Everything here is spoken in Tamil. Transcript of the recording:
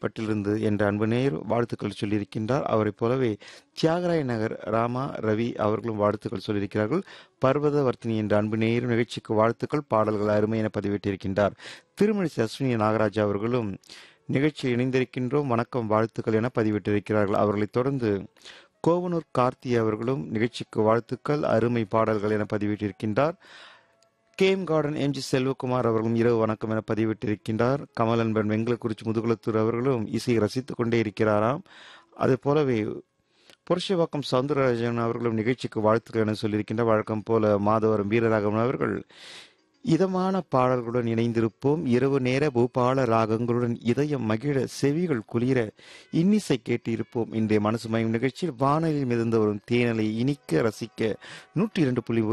செங்கல்பட்டிலிருந்து என்ற அன்பு நேயர் வாழ்த்துக்கள் சொல்லியிருக்கின்றார் அவரைப் போலவே தியாகராய நகர் ராமா ரவி அவர்களும் வாழ்த்துக்கள் சொல்லியிருக்கிறார்கள் பர்வதவர்த்தினி என்ற அன்பு நேயர் நிகழ்ச்சிக்கு வாழ்த்துக்கள் பாடல்கள் அருமை என பதிவிட்டிருக்கின்றார் திருமணி அஸ்வினி நாகராஜா அவர்களும் நிகழ்ச்சியில் இணைந்திருக்கின்றோம் வணக்கம் வாழ்த்துக்கள் என பதிவிட்டிருக்கிறார்கள் அவர்களைத் தொடர்ந்து கோவனூர் கார்த்தி அவர்களும் நிகழ்ச்சிக்கு வாழ்த்துக்கள் அருமை பாடல்கள் என பதிவிட்டிருக்கின்றார் கேம் கார்டன் எம் ஜி செல்வகுமார் அவர்களும் இரவு வணக்கம் என பதிவிட்டிருக்கின்றார் கமலன்பன் வெங்கலக்குறிச்சி முதுகுலத்தூர் அவர்களும் இசையை ரசித்துக் கொண்டே இருக்கிறாராம் அது போலவே புருஷவாக்கம் சவுந்தரராஜன் அவர்களும் நிகழ்ச்சிக்கு வாழ்த்துக்கள் என சொல்லியிருக்கின்ற வழக்கம் போல மாதவரம் வீரராகவன் அவர்கள் இதமான பாடல்களுடன் இணைந்திருப்போம் இரவு நேர பூபால ராகங்களுடன் இதயம் மகிழ செவிகள் குளிர இன்னிசை கேட்டு இருப்போம் இன்றைய மனசு மயம் நிகழ்ச்சியில் வானலில் மிதந்து வரும் தேனலை இனிக்க ரசிக்க நூற்றி இரண்டு புள்ளி